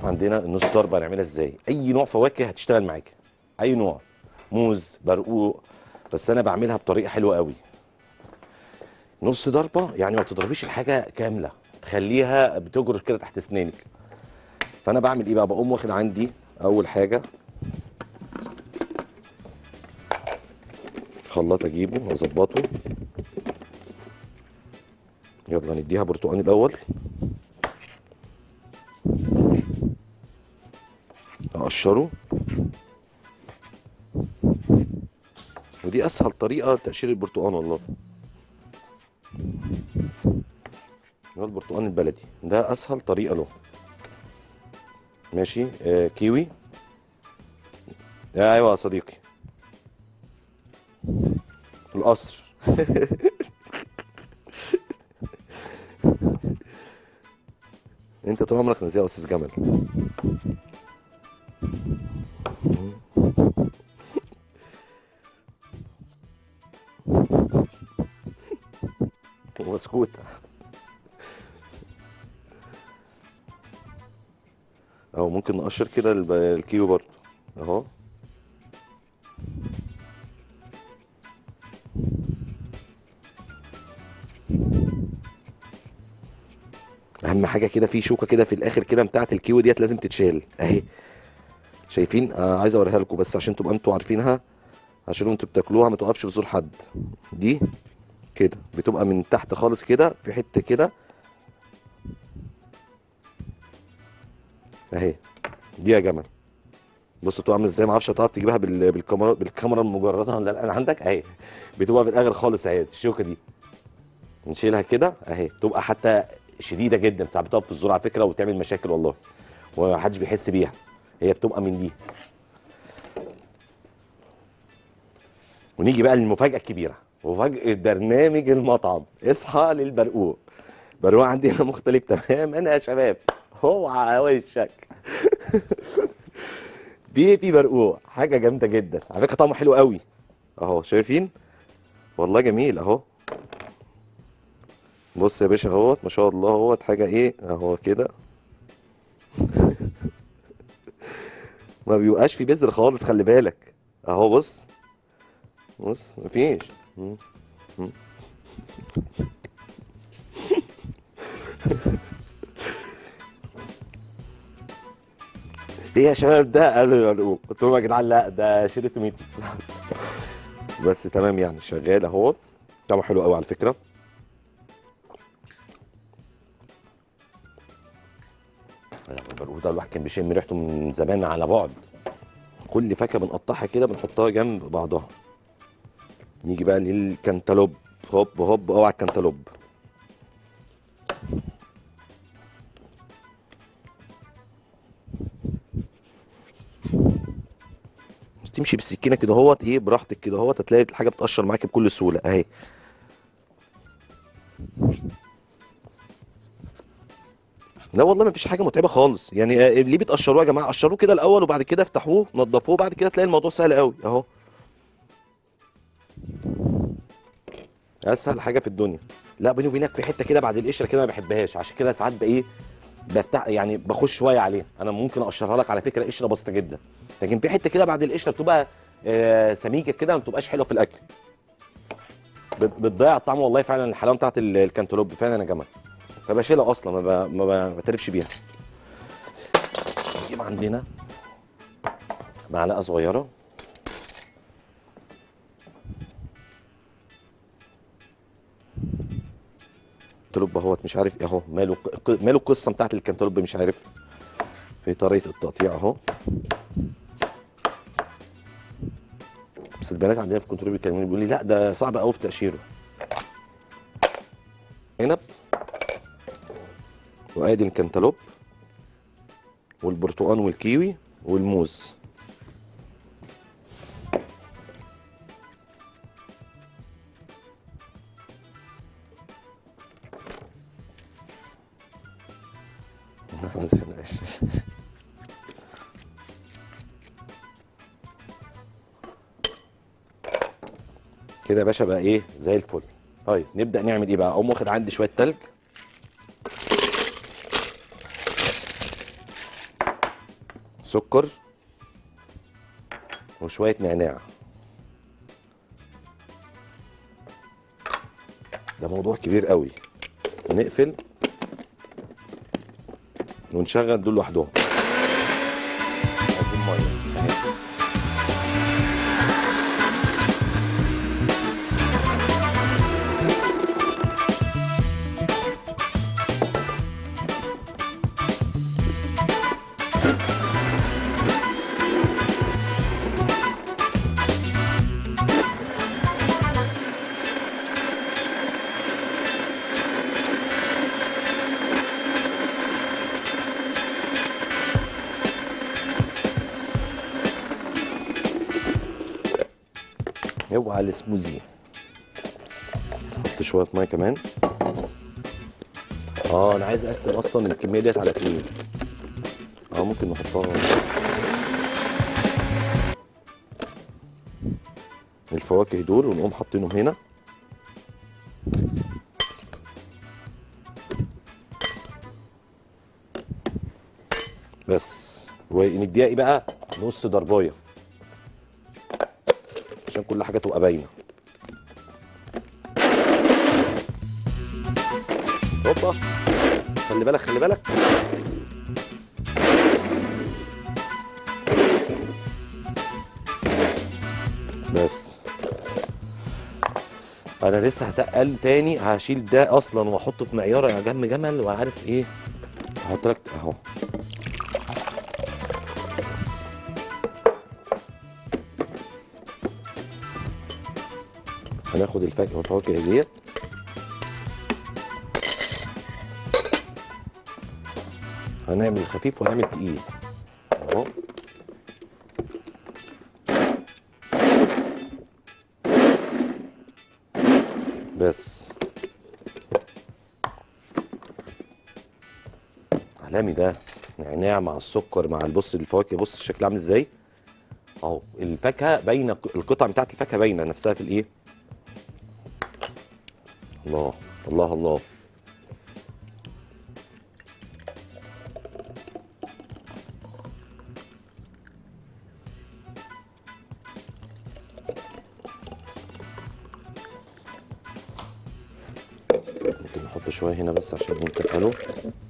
عندنا النص ضربه هنعملها ازاي اي نوع فواكه هتشتغل معاك اي نوع موز برقوق بس انا بعملها بطريقه حلوه قوي نص ضربه يعني ما تضربيش الحاجه كامله تخليها بتجرش كده تحت اسنانك فانا بعمل ايه بقى بقوم واخد عندي اول حاجه خلاط اجيبه واظبطه يلا نديها برتقان الاول اقشره ودي اسهل طريقه تقشير البرتقان والله هو البرتقان البلدي ده اسهل طريقه له ماشي آه كيوي آه ايوه يا صديقي القصر انت طول عمرك نزيه يا استاذ جمل مسكوت اهو ممكن نقشر كده الب- الكيوي برضه اهو اهم حاجه كده في شوكه كده في الاخر كده بتاعه الكيوي ديت لازم تتشال اهي شايفين آه عايز اوريها لكم بس عشان تبقى انتوا عارفينها عشان انتوا بتاكلوها ما تقفش في زور حد دي كده بتبقى من تحت خالص كده في حته كده اهي دي يا جمل بص بتبقى عامله ازاي ما اعرفش هتعرف تجيبها بال- بالكاميرا بالكاميرا المجرده ولا لا انا عندك اهي بتبقى في الاخر خالص اهي الشوكه دي نشيلها كده اهي تبقى حتى شديده جدا بتاع بتقف في الزور على فكره وتعمل مشاكل والله ومحدش بيحس بيها هي بتبقى من دي ونيجي بقى للمفاجاه الكبيره مفاجاه برنامج المطعم اصحى للبرقوق برقوق عندي هنا مختلف تماما يا شباب اوعى وشك بيبي برقوق حاجه جامده جدا على فكره طعمه حلو قوي اهو شايفين والله جميل اهو بص يا باشا اهوت ما شاء الله اهوت حاجه ايه اهو كده ما بيبقاش في بذر خالص خلي بالك اهو بص بص مفيش مم. مم. ايه يا شباب ده قالوا يا قلت لهم يا جدعان لا ده شيري توميتو بس تمام يعني شغال اهو طعمه حلو قوي على فكره البرقوق ده الواحد كان بيشم ريحته من زمان على بعد كل فاكهه بنقطعها كده بنحطها جنب بعضها نيجي بقى للكنتالوب هوب هوب اوعى الكنتالوب تمشي بالسكينه كده اهوت ايه براحتك كده اهوت هتلاقي الحاجه بتقشر معاك بكل سهوله اهي لا والله ما فيش حاجه متعبه خالص يعني آه، ليه بتقشروه يا جماعه قشروه كده الاول وبعد كده افتحوه نضفوه بعد كده تلاقي الموضوع سهل قوي اهو اسهل حاجه في الدنيا لا بيني وبينك في حته كده بعد القشره كده ما بحبهاش عشان كده ساعات بقى ايه بفتح يعني بخش شويه عليها انا ممكن اقشرها لك على فكره قشره بسيطه جدا لكن في حته كده بعد القشره بتبقى آه، سميكه كده ما بتبقاش حلوه في الاكل بت- بتضيع الطعم والله فعلا الحلاوه بتاعت ال- الكنتالوب فعلا يا جماعه فبشيلها اصلا ما ب- ما ب- ما بعترفش بيها يبقى عندنا معلقه صغيره الكنتالوب اهوت مش عارف ايه اهو ماله ق- ماله القصه بتاعت الكنتالوب مش عارف في طريقه التقطيع اهو بس البنات عندنا في الكنترول بيكلموني بيقول لي لا ده صعب قوي في تقشيره عنب وادي الكنتالوب والبرتقال والكيوي والموز كده يا باشا بقى ايه زي الفل طيب نبدا نعمل ايه بقى اقوم واخد عندي شويه تلج سكر وشويه نعناع ده موضوع كبير قوي نقفل ونشغل دول لوحدهم عايزين ميه أهي. اوعى السموزي نحط شويه ميه كمان اه انا عايز اقسم اصلا الكميه ديت على اتنين اه ممكن نحطها الفواكه دول ونقوم حاطينهم هنا بس ونديها ايه بقى نص ضربايه عشان كل حاجه تبقى باينه هوبا خلي بالك خلي بالك بس انا لسه هتقل تاني هشيل ده اصلا واحطه في معيار يا جم جمل وعارف ايه هحط لك اهو هناخد الفاكهه والفواكه ديت هنعمل خفيف وهنعمل تقيل اهو بس عالمي ده نعناع مع السكر مع البص الفواكه بص الشكل عامل ازاي اهو الفاكهه باينه القطع بتاعت الفاكهه باينه نفسها في الايه الله الله الله ممكن نحط شويه هنا بس عشان نتقله